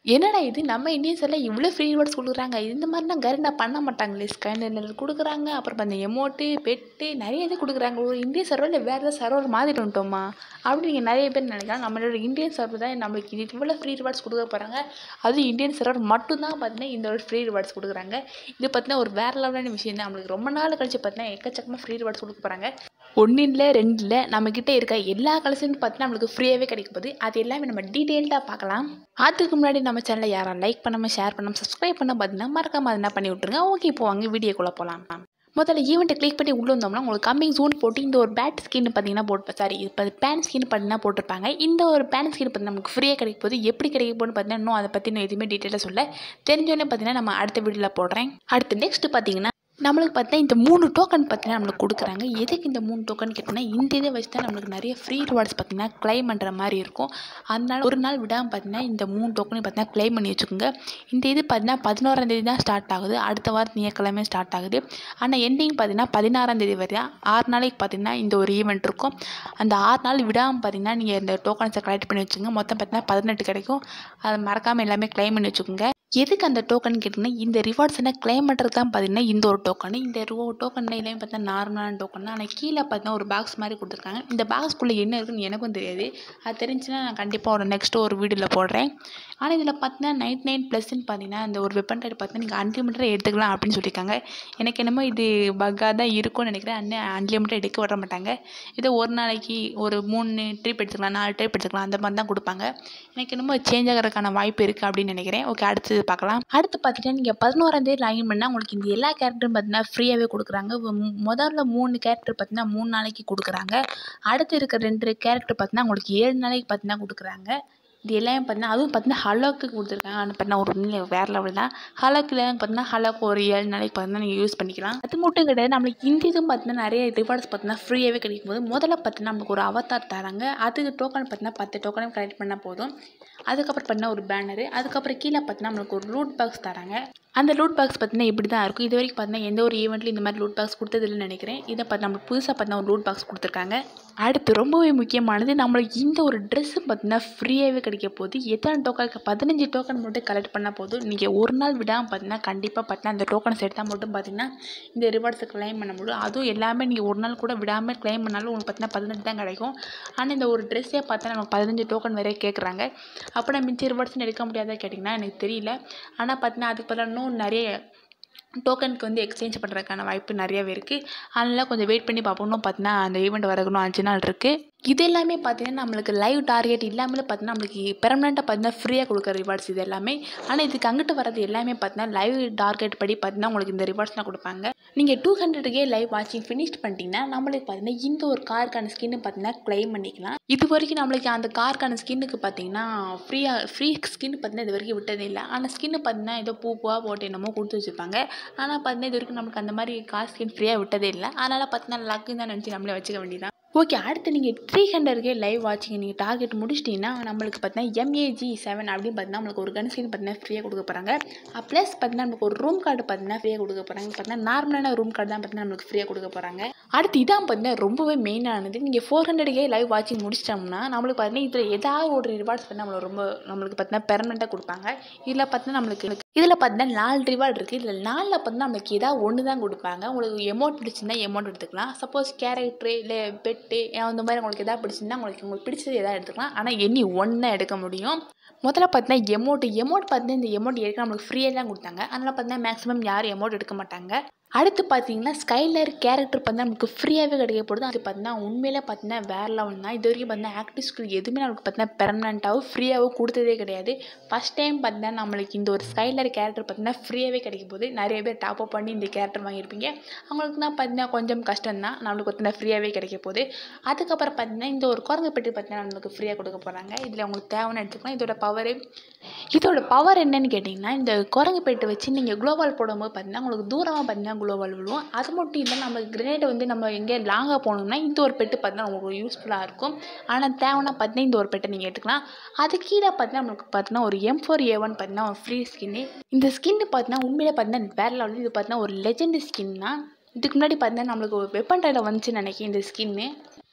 என்னடா இது நம்ம இந்தியன்ஸ் எல்லாம் இவ்வளோ ஃப்ரீ ரிவார்ட்ஸ் கொடுக்குறாங்க இந்த மாதிரிலாம் கரண்டா பண்ண மாட்டாங்களே ஸ்கேனர் கொடுக்குறாங்க அப்புறம் அந்த எமௌண்ட்டு பெட்டு நிறைய இது கொடுக்குறாங்க ஒரு இந்திய சர்வரில் வேறு ஏதாவது சர்வர் மாதிரி வந்துட்டோமா அப்படி நீங்கள் நிறைய பேர் நினைக்கலாம் நம்மளோட இந்தியன் சர்வர் தான் நம்மளுக்கு இது இவ்வளோ ஃப்ரீ ரிவார்ட்ஸ் கொடுக்க போகிறாங்க அதுவும் இந்தியன் சர்வர் மட்டும்தான் பார்த்தீங்கன்னா இந்த ஒரு ஃப்ரீ ரிவார்ட்ஸ் கொடுக்குறாங்க இது பார்த்தீங்கன்னா ஒரு வேறு லெவலான விஷயம் தான் நம்மளுக்கு ரொம்ப நாள் கழிச்சு பார்த்தீங்கன்னா எக்கச்சக்கமாக ஃப்ரீ ரிவார்ட்ஸ் கொடுக்க போகிறாங்க ஒன்று இல்லை ரெண்டு இல்லை நம்மக்கிட்ட இருக்க எல்லா கலெக்ஷனும் பார்த்தீங்கன்னா நம்மளுக்கு ஃப்ரீயாகவே கிடைக்க போகுது அது எல்லாமே நம்ம டீட்டெயில்டாக பார்க்கலாம் அதுக்கு முன்னாடி நம்ம சேனலை யாரும் லைக் பண்ணாமல் ஷேர் பண்ணாமல் சப்ஸ்கிரைப் பண்ண பார்த்தீங்கன்னா மறக்காம அதை என்ன பண்ணி விட்ருங்க ஓகே இப்போ வாங்க வீடியோக்குள்ளே போகலாம் முதல்ல ஈவெண்ட்டை கிளிக் பண்ணி உள்ளே வந்தோம்னா உங்களுக்கு கம்மிங் ஜூன் போட்டு இந்த ஒரு பேட் ஸ்கின் பார்த்தீங்கன்னா போட்டு சாரி இப்போ பேன் ஸ்கின் பார்த்தீங்கன்னா போட்டிருப்பாங்க இந்த ஒரு பேன் ஸ்கின் பார்த்தீங்கன்னா நமக்கு ஃப்ரீயாக கிடைக்க போகுது எப்படி கிடைக்க போகுதுன்னு பார்த்தீங்கன்னா இன்னும் அதை பற்றி இன்னும் எதுவுமே டீட்டெயிலாக சொல்ல தெரிஞ்சோன்னே பார்த்தீங்கன்னா நம்ம அடுத்த வீடியோவில் போடுறேன் அடுத்து நெக்ஸ்ட் பார்த்தீங்கன்னா நம்மளுக்கு பார்த்தா இந்த மூணு டோக்கன் பார்த்தீங்கன்னா நம்மளுக்கு கொடுக்குறாங்க எதுக்கு இந்த மூணு டோக்கன் கேட்டோம்னா இந்த இதை வச்சு தான் நம்மளுக்கு நிறைய ஃப்ரீ ரிவார்ட்ஸ் பார்த்தீங்கன்னா க்ளைம் பண்ணுற மாதிரி இருக்கும் அதனால ஒரு நாள் விடாமல் பார்த்தீங்கன்னா இந்த மூணு டோக்கனையும் பார்த்தீங்கன்னா க்ளைம் பண்ணி வச்சுக்கோங்க இந்த இது பார்த்தீங்கன்னா பதினோராம் தேதி தான் ஸ்டார்ட் ஆகுது அடுத்த வாரம் திங்கக்கிழமை ஸ்டார்ட் ஆகுது ஆனால் எண்டிங் பார்த்தீங்கன்னா பதினாறாம் தேதி வரை ஆறு நாளைக்கு பார்த்தீங்கன்னா இந்த ஒரு ஈவெண்ட் இருக்கும் அந்த ஆறு நாள் விடாமல் பார்த்தீங்கன்னா நீங்கள் இந்த டோக்கன்ஸை கலெக்ட் பண்ணி வச்சுக்கோங்க மொத்தம் பார்த்தீங்கன்னா பதினெட்டு கிடைக்கும் அதை மறக்காமல் எல்லாமே க்ளைம் பண்ணி வச்சுக்கோங்க எதுக்கு அந்த டோக்கன் கேட்டிங்கன்னா இந்த ரிவார்ட்ஸ் என்ன க்ளைம் பண்ணுறது தான் பார்த்தீங்கன்னா இந்த ஒரு டோக்கன் இந்த ரோ டோக்கனில் எல்லாமே பார்த்தா நார்மலான டோக்கன் ஆனால் கீழே பார்த்தீங்கன்னா ஒரு பாக்ஸ் மாதிரி கொடுத்துருக்காங்க இந்த பாக்ஸ்க்குள்ளே என்ன இருக்குன்னு எனக்கும் தெரியாது அது தெரிஞ்சுன்னா நான் கண்டிப்பாக ஒரு நெக்ஸ்ட் ஒரு வீடியோவில் போடுறேன் ஆனால் இதில் பார்த்தீங்கன்னா நைட் நைன் ப்ளஸ்ன்னு பார்த்தீங்கன்னா இந்த ஒரு வெப்பன் டைப் பார்த்தீங்கன்னா நீங்கள் அன்லிமிட்டடாக எடுத்துக்கலாம் அப்படின்னு சொல்லியிருக்காங்க எனக்கு என்னமோ இது பக்காக தான் இருக்கும்னு நினைக்கிறேன் அண்ணன் அன்லிமிட்டட் எடுக்க விட மாட்டாங்க இதை ஒரு நாளைக்கு ஒரு மூணு ட்ரிப் எடுத்துக்கலாம் நாலு ட்ரிப் எடுத்துக்கலாம் அந்த மாதிரி தான் கொடுப்பாங்க எனக்கு என்னமோ சேஞ்ச் ஆகிறதுக்கான வாய்ப்பு இருக்குது அப்படின்னு நினைக்கிறேன் ஓகே அடுத்தது பார்க்கலாம் அடுத்து பார்த்துட்டீங்கன்னா நீங்கள் பதினோராம் தேதி லாகின் பண்ணால் உங்களுக்கு இந்த எல்லா கேரக்டரும் பார்த்தீங்கன்னா ஃப்ரீயாகவே கொடுக்குறாங்க மு- முதல்ல மூணு கேரக்டர் பார்த்தீங்கன்னா மூணு நாளைக்கு கொடுக்குறாங்க அடுத்து இருக்க ரெண்டு கேரக்டர் பார்த்தீங்கன்னா உங்களுக்கு ஏழு நாளைக்கு பார்த்தீங்கன்னா கொடுக்குறாங்க இது எல்லாமே பார்த்தீங்கன்னா அதுவும் பார்த்தீங்கன்னா ஹலோக்கு கொடுத்துருக்காங்க அது பார்த்தீங்கன்னா ஒரு உண்மையிலே வேறு லெவல் தான் ஹலோக்கில் பார்த்தீங்கன்னா ஹலோக்கு ஒரு ஏழு நாளைக்கு பார்த்தீங்கன்னா நீங்கள் யூஸ் பண்ணிக்கலாம் அது மட்டும் கிடையாது நம்மளுக்கு இந்த இதுவும் பார்த்தீங்கன்னா நிறைய ரிவார்ட்ஸ் பார்த்தீங்கன்னா ஃப்ரீயாகவே கிடைக்கும் போது முதல்ல பார்த்தீங்கன்னா நம்மளுக்கு ஒரு அவதார் தராங்க அதுக்கு டோக்கன் பார்த்தீங்கன்னா பத்து டோக்கனும் கலெக்ட் பண்ணால் போதும் அதுக்கப்புறம் பார்த்தீங்கன்னா ஒரு பேனரு அதுக்கப்புறம் கீழே பார்த்தீங்கன்னா நம்மளுக்கு ஒரு ரூட் பாக்ஸ் தராங்க அந்த லூட் பாக்ஸ் பார்த்தீங்கன்னா இப்படி தான் இருக்கும் இது வரைக்கும் பார்த்தீங்கன்னா எந்த ஒரு ஈவெண்ட்லையும் இந்த மாதிரி லூட் பாக்ஸ் கொடுத்ததில்லைன்னு நினைக்கிறேன் இதை பார்த்து நம்மளுக்கு புதுசாக பார்த்தீங்கன்னா ஒரு லூட் பாக்ஸ் கொடுத்துருக்காங்க அடுத்து ரொம்பவே முக்கியமானது நம்மளுக்கு இந்த ஒரு ட்ரெஸ்ஸு பார்த்தீங்கன்னா ஃப்ரீயாகவே கிடைக்க போகுது எத்தனை டோக்கனுக்கு பதினஞ்சு டோக்கன் மட்டும் கலெக்ட் பண்ணால் போதும் நீங்கள் ஒரு நாள் விடாமல் பார்த்தீங்கன்னா கண்டிப்பாக பார்த்தீங்கன்னா அந்த டோக்கன்ஸ் எடுத்தால் மட்டும் பார்த்தீங்கன்னா இந்த ரிவார்ட்ஸை கிளைம் பண்ண முடியும் அதுவும் எல்லாமே நீங்கள் ஒரு நாள் கூட விடாமல் கிளைம் பண்ணாலும் உங்களுக்கு பார்த்தீங்கன்னா பதினெட்டு தான் கிடைக்கும் ஆனால் இந்த ஒரு ட்ரெஸ்ஸே பார்த்தா நமக்கு பதினஞ்சு டோக்கன் வரைய கேட்குறாங்க அப்போ நான் மிச்ச ரிவார்ட்ஸ்னு எடுக்க முடியாதா கேட்டிங்கன்னா எனக்கு தெரியல ஆனால் பார்த்தீங்கன்னா அதுக்கு பதிலாக இன்னும் நிறைய டோக்கனுக்கு வந்து எக்ஸ்சேஞ்ச் பண்ணுறதுக்கான வாய்ப்பு நிறையவே இருக்குது அதனால் கொஞ்சம் வெயிட் பண்ணி பார்ப்போம் இன்னும் பார்த்தீங்கன்னா அந்த ஈவெண்ட் வரக்கணும் அஞ்சு நாள் இருக்குது இது எல்லாமே பார்த்தீங்கன்னா நம்மளுக்கு லைவ் டார்கெட் இல்லாமலே பார்த்தீங்கன்னா நம்மளுக்கு பெர்மனெண்ட்டாக பார்த்தீங்கன்னா ஃப்ரீயாக கொடுக்குற ரிவார்ட்ஸ் இது எல்லாமே ஆனால் இதுக்கு அங்கிட்டு வரது எல்லாமே பார்த்தீங்கன்னா லைவ் டார்கெட் படி பார்த்தீங்கன்னா உங்களுக்கு இந்த ரிவார்ட்ஸ்லாம் கொடுப்பாங்க நீங்கள் டூ ஹண்ட்ரடுக்கே லைவ் வாட்சிங் ஃபினிஷ் பண்ணிட்டீங்கன்னா நம்மளுக்கு பார்த்தீங்கன்னா இந்த ஒரு காருக்கான ஸ்கின்னு பார்த்தீங்கன்னா க்ளைம் பண்ணிக்கலாம் இது வரைக்கும் நம்மளுக்கு அந்த காருக்கான ஸ்கின்னுக்கு பார்த்தீங்கன்னா ஃப்ரீயாக ஃப்ரீ ஸ்கின் பார்த்தீங்கன்னா இது வரைக்கும் விட்டதே இல்லை ஆனால் ஸ்கின்னு பார்த்தீங்கன்னா ஏதோ பூ பூவாக போட்டு என்னமோ கொடுத்து வச்சுருப்பாங்க ஆனால் பார்த்தீங்கன்னா இது வரைக்கும் நமக்கு அந்த மாதிரி கார் ஸ்கின் ஃப்ரீயாக விட்டதே இல்லை அதனால் பார்த்தீங்கன்னா லக்குன்னு தான் நினச்சி நம்மளே வச்சுக்க வேண்டியதான் ஓகே அடுத்து நீங்கள் த்ரீ ஹண்ட்ரட்கே லைவ் வாட்சிங் நீங்கள் டார்கெட் முடிச்சிட்டிங்கன்னா நம்மளுக்கு பார்த்தீங்கன்னா எம்ஏஜி செவன் அப்படின்னு பார்த்தீங்கன்னா நம்மளுக்கு ஒரு கன் ஸ்கின் பார்த்தீங்கன்னா ஃப்ரீயாக கொடுக்க போகிறாங்க ப்ளஸ் பார்த்தீங்கன்னா நமக்கு ஒரு ரூம் கார்டு பார்த்தீங்கன்னா ஃப்ரீயாக கொடுக்க போகிறாங்க பார்த்தீங்கன்னா நார்மலான ரூம் கார்டு தான் பார்த்தீங்கன்னா நம்மளுக்கு ஃப்ரீயாக கொடுக்க போகிறாங்க அடுத்து இதான் பார்த்தீங்கன்னா ரொம்பவே மெயினானது நீங்கள் ஃபோர் ஹண்ட்ரட்கே லைவ் வாட்சிங் முடிச்சிட்டோம்னா நம்மளுக்கு பார்த்தீங்கன்னா இதில் ஏதாவது ஒரு ரிவார்ட்ஸ் பண்ணி நம்மளை ரொம்ப நம்மளுக்கு பார்த்தீங்கன்னா பெர்மனெண்ட்டாக கொடுப்பாங்க இதில் பார்த்தீங்கன்னா நம்மளுக்கு இதில் பார்த்தீங்கன்னா நாலு ரிவார்டு இருக்குது இதில் நாலில் பார்த்தீங்கன்னா நம்மளுக்கு ஏதாவது ஒன்று தான் கொடுப்பாங்க உங்களுக்கு எமௌண்ட் பிடிச்சிருந்தா எமௌண்ட் எடுத்துக்கலாம் சப்போஸ் கேரக்டரு இல்லை பெட்டு அந்த மாதிரி உங்களுக்கு எதாவது பிடிச்சிருந்தா உங்களுக்கு உங்களுக்கு பிடிச்சது எதாவது எடுத்துக்கலாம் ஆனால் எண்ணி ஒன்று தான் எடுக்க முடியும் முதல்ல பார்த்தீங்கன்னா எமௌண்ட் எமௌண்ட் பார்த்தீங்கன்னா இந்த எமௌண்ட் ஏற்கனவே நம்மளுக்கு ஃப்ரீயாக தான் கொடுத்தாங்க அதனால் பார்த்தீங்கன்னா மேக்ஸிமம் யாரும் எமௌண்ட் எடுக்க மாட்டாங்க அடுத்து பார்த்தீங்கன்னா ஸ்கைலர் கேரக்டர் பார்த்தா நமக்கு ஃப்ரீயாகவே கிடைக்க போடுது அது பார்த்தீங்கன்னா உண்மையிலே பார்த்தீங்கன்னா வேறு லெவல் தான் இது வரைக்கும் பார்த்தீங்கன்னா ஆக்டிவ் ஸ்கில் எதுவுமே நமக்கு பார்த்தீங்கன்னா பெர்மனண்ட்டாகவும் ஃப்ரீயாகவும் கொடுத்ததே கிடையாது ஃபஸ்ட் டைம் பார்த்தீங்கன்னா நம்மளுக்கு இந்த ஒரு ஸ்கைலர் கேரக்டர் பார்த்தீங்கன்னா ஃப்ரீயாகவே கிடைக்க போகுது நிறைய பேர் டாப் அப் பண்ணி இந்த கேரக்டர் வாங்கியிருப்பீங்க அவங்களுக்கு தான் பார்த்தீங்கன்னா கொஞ்சம் கஷ்டம் தான் நம்மளுக்கு பார்த்தீங்கன்னா ஃப்ரீயாகவே கிடைக்க போகுது அதுக்கப்புறம் பார்த்தீங்கன்னா இந்த ஒரு குரங்கு பெட்டி பார்த்தீங்கன்னா நம்மளுக்கு ஃப்ரீயாக கொடுக்க போகிறாங்க இதில் உங்களுக்கு தேவைன்னு எடுத்துக்கலாம் இதோட பவரு இதோட பவர் என்னன்னு கேட்டிங்கன்னா இந்த குரங்கு பெட்டை வச்சு நீங்கள் குளோபால் போடும்போது பார்த்தீங்கன்னா உங்களுக்கு தூரமாக பார்த்தீங்கன்னா குளோபால் விழுவும் அது மட்டும் இல்லை நம்ம கிரேனேட்டை வந்து நம்ம எங்கே லாங்காக போகணும்னா இந்த ஒரு பெட்டு பார்த்தீங்கன்னா உங்களுக்கு யூஸ்ஃபுல்லாக இருக்கும் ஆனால் தேவைன்னா பார்த்தீங்கன்னா இந்த ஒரு பெட்டை நீங்கள் எடுத்துக்கலாம் அது கீழே பார்த்தீங்கன்னா நம்மளுக்கு பார்த்தீங்கன்னா ஒரு எம் ஃபோர் ஏ ஒன் பார்த்தீங்கன்னா ஒரு ஃப்ரீ ஸ்கின்னு இந்த ஸ்கின்னு பார்த்தீங்கன்னா உண்மையிலே பார்த்தீங்கன்னா வேற லெவல் இது பார்த்தீங்கன்னா ஒரு லெஜெண்ட் ஸ்கின் தான் இதுக்கு முன்னாடி பார்த்தீங்கன்னா நம்மளுக்கு ஒரு வெப்பன் டைல வந்துச்சுன்னு நினைக்கிறேன் இந்த ஸ்கின்னு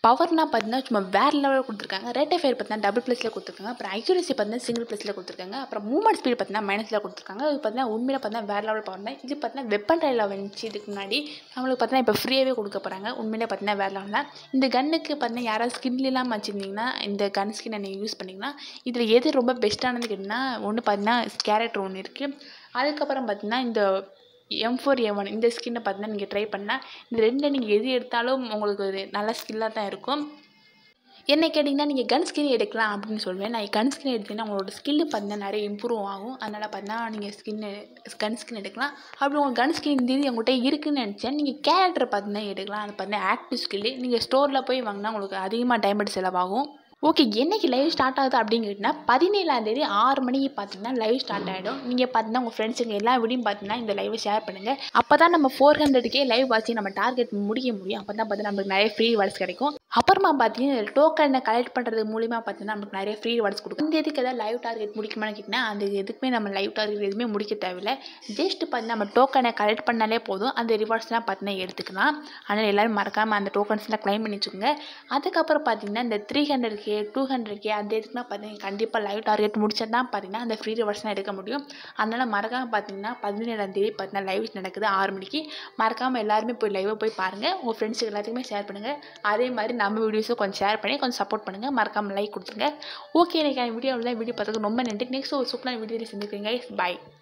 பவர்னால் பார்த்தீங்கன்னா சும்மா வேறு லெவலில் கொடுத்துருக்காங்க ரேட் ஆஃப் ஃபயர் பார்த்தீங்கன்னா டபுள் ப்ளஸில் கொடுத்துருக்காங்க அப்புறம் அக்யூரசி பார்த்தீங்கன்னா சிங்கிள் ப்ளஸில் கொடுத்துருக்காங்க அப்புறம் மூவ்மெண்ட் ஸ்பீட் பார்த்தீங்கன்னா மைனஸில் கொடுத்துருக்காங்க இது பார்த்தீங்கன்னா உண்மையில் பார்த்தீங்கன்னா வேறு லெவல் பவர் தான் இது பார்த்தீங்கன்னா வெப்பன் ட்ரையில் வந்துச்சு இதுக்கு முன்னாடி நம்மளுக்கு பார்த்தீங்கன்னா இப்போ ஃப்ரீயாகவே கொடுக்க போகிறாங்க உண்மையிலே பார்த்தீங்கன்னா வேறு லெவல் தான் இந்த கன்னுக்கு பார்த்தீங்கன்னா யாராவது ஸ்கின் இல்லாமல் வச்சுருந்தீங்கன்னா இந்த கன் ஸ்கின் நீங்கள் யூஸ் பண்ணிங்கன்னா இதில் எது ரொம்ப பெஸ்ட்டானது கேட்டிங்கன்னா ஒன்று பார்த்தீங்கன்னா கேரக்டர் ஒன்று இருக்குது அதுக்கப்புறம் பார்த்தீங்கன்னா இந்த எம் ஃபோர் ஏ ஒன் இந்த ஸ்கின்னை பார்த்தீங்கன்னா நீங்கள் ட்ரை பண்ணால் இந்த ரெண்டில் நீங்கள் எது எடுத்தாலும் உங்களுக்கு ஒரு நல்ல ஸ்கில்லாக தான் இருக்கும் என்ன கேட்டிங்கன்னா நீங்கள் கன் ஸ்கின் எடுக்கலாம் அப்படின்னு சொல்லுவேன் நான் கன் ஸ்கின் எடுத்தீங்கன்னா உங்களோட ஸ்கில்லு பார்த்தீங்கன்னா நிறைய இம்ப்ரூவ் ஆகும் அதனால் பார்த்தீங்கன்னா நீங்கள் ஸ்கின்னு கன் ஸ்கின் எடுக்கலாம் அப்படி உங்களுக்கு கன் ஸ்கின் இந்த இது உங்கள்கிட்ட இருக்குன்னு நினச்சேன் நீங்கள் கேரக்டர் பார்த்தீங்கன்னா எடுக்கலாம் அது பார்த்தீங்கன்னா ஆக்டிவ் ஸ்கில்லு நீங்கள் ஸ்டோரில் போய் வாங்கினா உங்களுக்கு அதிகமாக டைமண்ட் செலவாகும் ஓகே என்னைக்கு லைவ் ஸ்டார்ட் ஆகுது அப்படின்னு கேட்டிங்கன்னா பதினேழாந்தேதி ஆறு மணிக்கு பார்த்தீங்கன்னா லைவ் ஸ்டார்ட் ஆகிடும் நீங்கள் பார்த்தீங்கன்னா உங்கள் ஃப்ரெண்ட்ஸுங்க எல்லா வீடியும் பார்த்தீங்கன்னா இந்த லைவை ஷேர் பண்ணுங்கள் அப்போ தான் நம்ம ஃபோர் ஹண்ட்ரட்கே லைவ் வாட்சி நம்ம டார்கெட் முடிக்க முடியும் அப்போ தான் பார்த்தீங்கன்னா நம்மளுக்கு நிறைய ஃப்ரீ வாட்ஸ் கிடைக்கும் அப்புறமா பார்த்தீங்கன்னா டோக்கனை கலெக்ட் பண்ணுறது மூலிமா பார்த்தீங்கன்னா நமக்கு நிறைய ஃப்ரீ வாட்ஸ் கொடுக்கும் இந்த இதுக்கு ஏதாவது லைவ் டார்கெட் முடிக்குமான்னு கேட்டிங்கன்னா அந்த எதுக்குமே நம்ம லைவ் டார்கெட் எதுவுமே முடிக்க தேவையில்லை ஜஸ்ட் பார்த்தீங்கன்னா நம்ம டோக்கனை கலெக்ட் பண்ணாலே போதும் அந்த ரிவார்ட்ஸ்லாம் பார்த்தீங்கன்னா எடுத்துக்கலாம் அதனால் எல்லோரும் மறக்காமல் அந்த டோக்கன்ஸ்லாம் க்ளைம் பண்ணி வச்சுக்கோங்க அதுக்கப்புறம் பார்த்தீங்கன்னா இந்த three hundred K two hundred K அந்த இதுக்குலாம் பார்த்தீங்கன்னா கண்டிப்பாக லைவ் டார்கெட் முடிச்சா தான் பார்த்தீங்கன்னா அந்த ஃப்ரீ ரிவார்ட்ஸ்லாம் எடுக்க முடியும் அதனால் மறக்காமல் பார்த்தீங்கன்னா பதினேழாம் தேதி பார்த்தீங்கன்னா லைவ் நடக்குது ஆறு மணிக்கு மறக்காமல் எல்லாருமே போய் லைவை போய் பாருங்கள் உங்கள் ஃப்ரெண்ட்ஸுக்கு எல்லாத்துக்குமே ஷேர் பண்ணுங்கள் அதே மாதிரி நம்ம வீடியோஸும் கொஞ்சம் ஷேர் பண்ணி கொஞ்சம் சப்போர்ட் பண்ணுங்கள் மறக்காமல் லைக் கொடுத்துருங்க ஓகே எனக்கு வீடியோ வீடியோ பார்த்ததுக்கு ரொம்ப நன்றி நெக்ஸ்ட் ஒரு சூப்பரான வீடியோவில் சந்திக்கிறீங்க பாய்